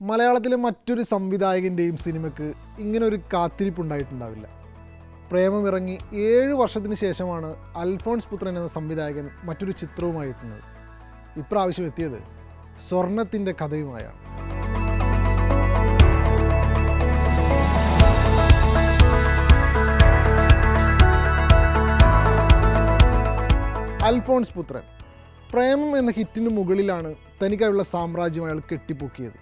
മലയാളത്തിലെ മറ്റൊരു സംവിധായകൻ്റെയും സിനിമയ്ക്ക് ഇങ്ങനെ ഒരു കാത്തിരിപ്പുണ്ടായിട്ടുണ്ടാവില്ല പ്രേമം ഇറങ്ങി ഏഴ് വർഷത്തിന് ശേഷമാണ് അൽഫോൺസ് പുത്രൻ എന്ന സംവിധായകൻ മറ്റൊരു ചിത്രവുമായി എത്തുന്നത് ഇപ്രാവശ്യം എത്തിയത് സ്വർണത്തിൻ്റെ കഥയുമായാണ് അൽഫോൺസ് പുത്രൻ പ്രേമം എന്ന ഹിറ്റിന് മുകളിലാണ് തനിക്കായുള്ള സാമ്രാജ്യം അയാൾ കെട്ടിപ്പൊക്കിയത്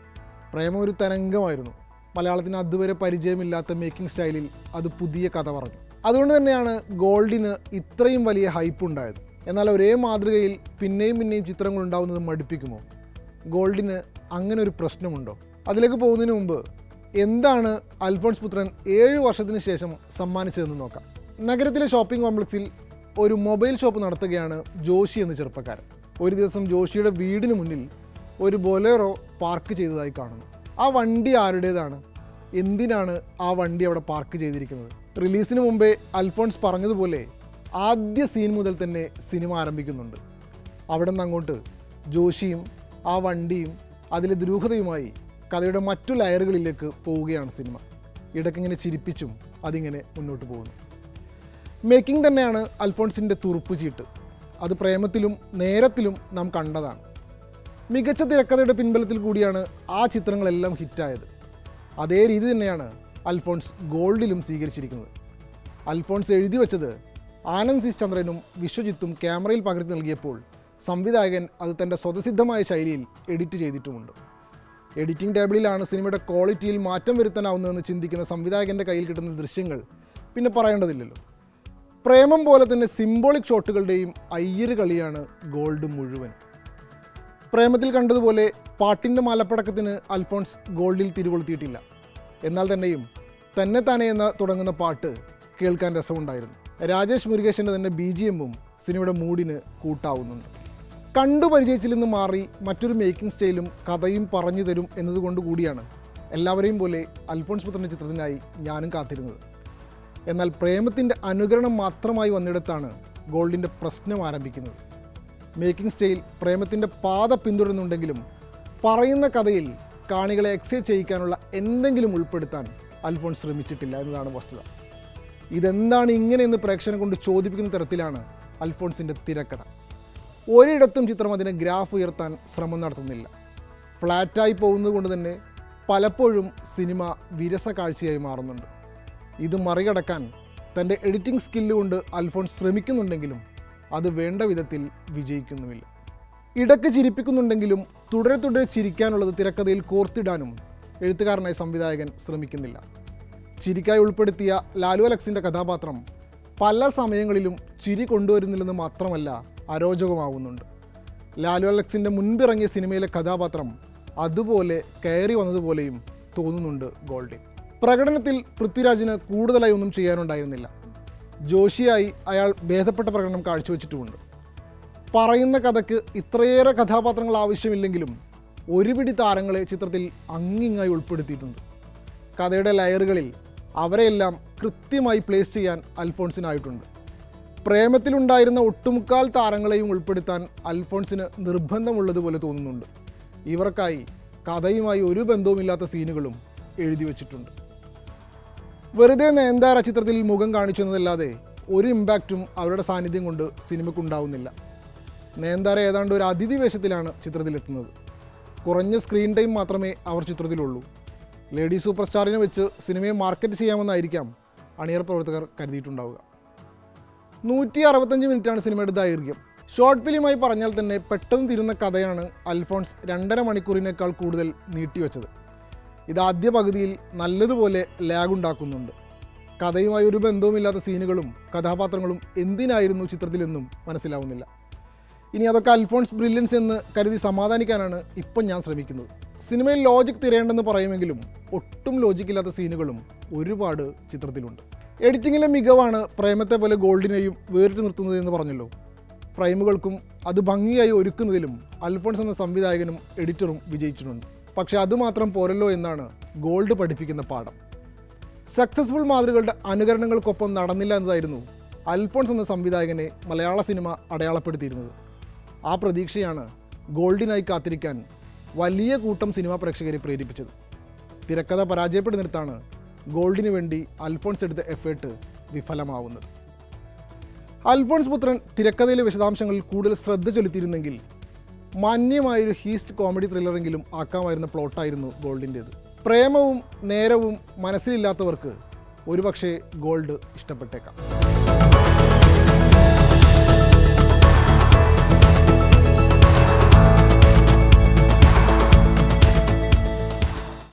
പ്രേമം ഒരു തരംഗമായിരുന്നു മലയാളത്തിന് അതുവരെ പരിചയമില്ലാത്ത മേക്കിംഗ് സ്റ്റൈലിൽ അത് പുതിയ കഥ പറഞ്ഞു അതുകൊണ്ട് തന്നെയാണ് ഗോൾഡിന് ഇത്രയും വലിയ ഹൈപ്പ് ഉണ്ടായത് എന്നാൽ ഒരേ മാതൃകയിൽ പിന്നെയും പിന്നെയും ചിത്രങ്ങൾ ഉണ്ടാവുന്നത് മടുപ്പിക്കുമോ ഗോൾഡിന് അങ്ങനെ ഒരു പ്രശ്നമുണ്ടോ അതിലേക്ക് പോകുന്നതിന് മുമ്പ് എന്താണ് അൽഫോൺസ് പുത്രൻ ഏഴ് വർഷത്തിന് ശേഷം സമ്മാനിച്ചതെന്ന് നോക്കാം നഗരത്തിലെ ഷോപ്പിംഗ് കോംപ്ലക്സിൽ ഒരു മൊബൈൽ ഷോപ്പ് നടത്തുകയാണ് ജോഷി എന്ന ചെറുപ്പക്കാരൻ ഒരു ദിവസം ജോഷിയുടെ വീടിന് മുന്നിൽ ഒരു ബൊലേറോ പാർക്ക് ചെയ്തതായി കാണുന്നു ആ വണ്ടി ആരുടേതാണ് എന്തിനാണ് ആ വണ്ടി അവിടെ പാർക്ക് ചെയ്തിരിക്കുന്നത് റിലീസിന് മുമ്പേ അൽഫോൺസ് പറഞ്ഞതുപോലെ ആദ്യ സീൻ മുതൽ തന്നെ സിനിമ ആരംഭിക്കുന്നുണ്ട് അവിടെ നിന്ന് അങ്ങോട്ട് ജോഷിയും ആ വണ്ടിയും അതിലെ ദുരൂഹതയുമായി കഥയുടെ മറ്റു ലയറുകളിലേക്ക് പോവുകയാണ് സിനിമ ഇടയ്ക്കിങ്ങനെ ചിരിപ്പിച്ചും അതിങ്ങനെ മുന്നോട്ട് പോകുന്നു മേക്കിംഗ് തന്നെയാണ് അൽഫോൺസിൻ്റെ തുറുപ്പ് ചീട്ട് അത് പ്രേമത്തിലും നേരത്തിലും നാം കണ്ടതാണ് മികച്ച തിരക്കഥയുടെ പിൻബലത്തിൽ കൂടിയാണ് ആ ചിത്രങ്ങളെല്ലാം ഹിറ്റായത് അതേ രീതി തന്നെയാണ് അൽഫോൺസ് ഗോൾഡിലും സ്വീകരിച്ചിരിക്കുന്നത് അൽഫോൺസ് എഴുതി വച്ചത് ആനന്ദ് സി ചന്ദ്രനും വിശ്വജിത്തും ക്യാമറയിൽ പകർത്തി നൽകിയപ്പോൾ സംവിധായകൻ അത് തൻ്റെ സ്വതസിദ്ധമായ ശൈലിയിൽ എഡിറ്റ് ചെയ്തിട്ടുമുണ്ട് എഡിറ്റിംഗ് ടേബിളിലാണ് സിനിമയുടെ ക്വാളിറ്റിയിൽ മാറ്റം വരുത്താനാവുന്നതെന്ന് ചിന്തിക്കുന്ന സംവിധായകൻ്റെ കയ്യിൽ കിട്ടുന്ന ദൃശ്യങ്ങൾ പിന്നെ പറയേണ്ടതില്ലല്ലോ പ്രേമം പോലെ തന്നെ സിംബോളിക് ഷോട്ടുകളുടെയും അയ്യര് കളിയാണ് ഗോൾഡ് മുഴുവൻ പ്രേമത്തിൽ കണ്ടതുപോലെ പാട്ടിൻ്റെ മലപ്പടക്കത്തിന് അൽഫോൺസ് ഗോൾഡിൽ തിരികൊളുത്തിയിട്ടില്ല എന്നാൽ തന്നെയും തന്നെ താനെ എന്ന തുടങ്ങുന്ന പാട്ട് കേൾക്കാൻ രസമുണ്ടായിരുന്നു രാജേഷ് മുരുകേശൻ്റെ തന്നെ ബി ജി എമ്മും സിനിമയുടെ മൂഡിന് കൂട്ടാവുന്നുണ്ട് കണ്ടു പരിചയിച്ചിൽ നിന്ന് മാറി മറ്റൊരു മേക്കിംഗ് സ്റ്റൈലും കഥയും പറഞ്ഞു തരും എന്നതുകൊണ്ട് കൂടിയാണ് എല്ലാവരെയും പോലെ അൽഫോൺസ് പുത്രൻ്റെ ചിത്രത്തിനായി ഞാനും കാത്തിരുന്നത് എന്നാൽ പ്രേമത്തിൻ്റെ അനുകരണം മാത്രമായി വന്നിടത്താണ് ഗോൾഡിൻ്റെ പ്രശ്നം ആരംഭിക്കുന്നത് മേക്കിംഗ് സ്റ്റൈൽ പ്രേമത്തിൻ്റെ പാത പിന്തുടരുന്നുണ്ടെങ്കിലും പറയുന്ന കഥയിൽ കാണികളെ എക്സൈറ്റ് ചെയ്യിക്കാനുള്ള എന്തെങ്കിലും ഉൾപ്പെടുത്താൻ അൽഫോൺസ് ശ്രമിച്ചിട്ടില്ല എന്നതാണ് വസ്തുത ഇതെന്താണ് ഇങ്ങനെയെന്ന് പ്രേക്ഷകനെ കൊണ്ട് ചോദിപ്പിക്കുന്ന തരത്തിലാണ് അൽഫോൺസിൻ്റെ തിരക്കഥ ഒരിടത്തും ചിത്രം അതിനെ ഗ്രാഫ് ഉയർത്താൻ ശ്രമം നടത്തുന്നില്ല ഫ്ലാറ്റായി പോകുന്നത് കൊണ്ട് തന്നെ പലപ്പോഴും സിനിമ വിരസ കാഴ്ചയായി മാറുന്നുണ്ട് ഇത് മറികടക്കാൻ തൻ്റെ എഡിറ്റിംഗ് സ്കില്ല് കൊണ്ട് അൽഫോൺസ് ശ്രമിക്കുന്നുണ്ടെങ്കിലും അത് വേണ്ട വിധത്തിൽ വിജയിക്കുന്നുമില്ല ഇടയ്ക്ക് ചിരിപ്പിക്കുന്നുണ്ടെങ്കിലും തുടരെ തുടരെ ചിരിക്കാനുള്ളത് തിരക്കഥയിൽ കോർത്തിടാനും എഴുത്തുകാരനായ സംവിധായകൻ ശ്രമിക്കുന്നില്ല ചിരിക്കായി ഉൾപ്പെടുത്തിയ ലാലു അലക്സിൻ്റെ കഥാപാത്രം പല സമയങ്ങളിലും ചിരി കൊണ്ടുവരുന്നില്ലെന്ന് മാത്രമല്ല അരോചകമാവുന്നുണ്ട് ലാലു അലക്സിൻ്റെ മുൻപിറങ്ങിയ സിനിമയിലെ കഥാപാത്രം അതുപോലെ കയറി വന്നതുപോലെയും തോന്നുന്നുണ്ട് ഗോൾഡി പ്രകടനത്തിൽ പൃഥ്വിരാജിന് കൂടുതലായി ഒന്നും ചെയ്യാനുണ്ടായിരുന്നില്ല ജോഷിയായി അയാൾ ഭേദപ്പെട്ട പ്രകടനം കാഴ്ചവെച്ചിട്ടുമുണ്ട് പറയുന്ന കഥയ്ക്ക് ഇത്രയേറെ കഥാപാത്രങ്ങൾ ആവശ്യമില്ലെങ്കിലും ഒരുപിടി താരങ്ങളെ ചിത്രത്തിൽ അങ്ങിങ്ങായി ഉൾപ്പെടുത്തിയിട്ടുണ്ട് കഥയുടെ ലയറുകളിൽ അവരെയെല്ലാം കൃത്യമായി പ്ലേസ് ചെയ്യാൻ അൽഫോൺസിനായിട്ടുണ്ട് പ്രേമത്തിലുണ്ടായിരുന്ന ഒട്ടുമുക്കാൽ താരങ്ങളെയും ഉൾപ്പെടുത്താൻ അൽഫോൺസിന് നിർബന്ധമുള്ളതുപോലെ തോന്നുന്നുണ്ട് ഇവർക്കായി കഥയുമായി ഒരു ബന്ധവുമില്ലാത്ത സീനുകളും എഴുതി വച്ചിട്ടുണ്ട് വെറുതെ നയൻതാര ചിത്രത്തിൽ മുഖം കാണിച്ചു എന്നതല്ലാതെ ഒരു ഇമ്പാക്റ്റും അവരുടെ സാന്നിധ്യം കൊണ്ട് സിനിമയ്ക്കുണ്ടാവുന്നില്ല നയൻതാര ഏതാണ്ട് ഒരു അതിഥി വേഷത്തിലാണ് ചിത്രത്തിലെത്തുന്നത് കുറഞ്ഞ സ്ക്രീൻ ടൈം മാത്രമേ അവർ ചിത്രത്തിലുള്ളൂ ലേഡി സൂപ്പർ സ്റ്റാറിനെ വെച്ച് സിനിമയെ മാർക്കറ്റ് ചെയ്യാമെന്നായിരിക്കാം അണിയർ പ്രവർത്തകർ കരുതിയിട്ടുണ്ടാവുക നൂറ്റി അറുപത്തഞ്ച് മിനിറ്റാണ് സിനിമയുടെ ദൈർഘ്യം ഷോർട്ട് ഫിലിമായി പറഞ്ഞാൽ തന്നെ പെട്ടെന്ന് തീരുന്ന കഥയാണ് അൽഫോൺസ് രണ്ടര മണിക്കൂറിനേക്കാൾ കൂടുതൽ നീട്ടിവെച്ചത് ഇത് ആദ്യ പകുതിയിൽ നല്ലതുപോലെ ലാഗ് ഉണ്ടാക്കുന്നുണ്ട് കഥയുമായി ഒരു ബന്ധവുമില്ലാത്ത സീനുകളും കഥാപാത്രങ്ങളും എന്തിനായിരുന്നു ചിത്രത്തിലെന്നും മനസ്സിലാവുന്നില്ല ഇനി അതൊക്കെ അൽഫോൺസ് ബ്രില്യൻസ് എന്ന് കരുതി സമാധാനിക്കാനാണ് ഇപ്പം ഞാൻ ശ്രമിക്കുന്നത് സിനിമയിൽ ലോജിക് തിരയേണ്ടെന്ന് പറയുമെങ്കിലും ഒട്ടും ലോജിക്കില്ലാത്ത സീനുകളും ഒരുപാട് ചിത്രത്തിലുണ്ട് എഡിറ്റിങ്ങിലെ മികവാണ് പ്രേമത്തെ പോലെ ഗോൾഡിനെയും വേറിട്ട് നിർത്തുന്നത് എന്ന് പറഞ്ഞല്ലോ ഫ്രെയിമുകൾക്കും അത് ഭംഗിയായി ഒരുക്കുന്നതിലും അൽഫോൺസ് എന്ന സംവിധായകനും എഡിറ്ററും വിജയിച്ചിട്ടുണ്ട് പക്ഷേ അതുമാത്രം പോരല്ലോ എന്നാണ് ഗോൾഡ് പഠിപ്പിക്കുന്ന പാഠം സക്സസ്ഫുൾ മാതൃകളുടെ അനുകരണങ്ങൾക്കൊപ്പം നടന്നില്ല എന്നതായിരുന്നു അൽഫോൺസ് എന്ന സംവിധായകനെ മലയാള സിനിമ അടയാളപ്പെടുത്തിയിരുന്നത് ആ പ്രതീക്ഷയാണ് ഗോൾഡിനായി കാത്തിരിക്കാൻ വലിയ കൂട്ടം സിനിമാ പ്രേക്ഷകരെ പ്രേരിപ്പിച്ചത് തിരക്കഥ പരാജയപ്പെടുന്നിടത്താണ് ഗോൾഡിന് വേണ്ടി അൽഫോൺസ് എടുത്ത എഫേർട്ട് വിഫലമാവുന്നത് അൽഫോൺസ് പുത്രൻ തിരക്കഥയിലെ വിശദാംശങ്ങളിൽ കൂടുതൽ ശ്രദ്ധ ചെലുത്തിയിരുന്നെങ്കിൽ മാന്യമായൊരു ഹീസ്റ്റ് കോമഡി ത്രില്ലറെങ്കിലും ആക്കാമായിരുന്ന പ്ലോട്ടായിരുന്നു ഗോൾഡിൻ്റേത് പ്രേമവും നേരവും മനസ്സിലില്ലാത്തവർക്ക് ഒരുപക്ഷെ ഗോൾഡ് ഇഷ്ടപ്പെട്ടേക്കാം